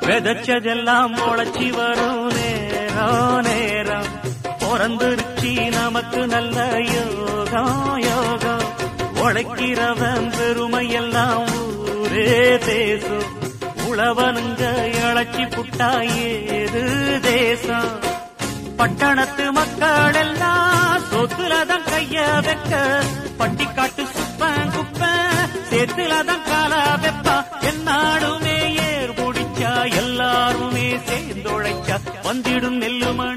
விதைச்சதெல்லாம் முளைச்சி வரும் நேரம் நேரம் பிறந்துருச்சி நமக்கு நல்ல யோகம் யோகம் உழைக்கிறவன் பெருமையெல்லாம் ஊரே தேசம் உழவனுங்க இழைச்சி புட்டா ஏது தேசம் பட்டணத்து மக்கள் எல்லாம் சொத்துலதான் கைய வைக்க பட்டிக்காட்டு சுப்பன் குப்பன் சேத்துலதான் கால வெப்பா என்னாடுமே ஏர் முடிச்சா எல்லாருமே சேர்ந்துழைச்சா வந்திடும் நெல்லுமணி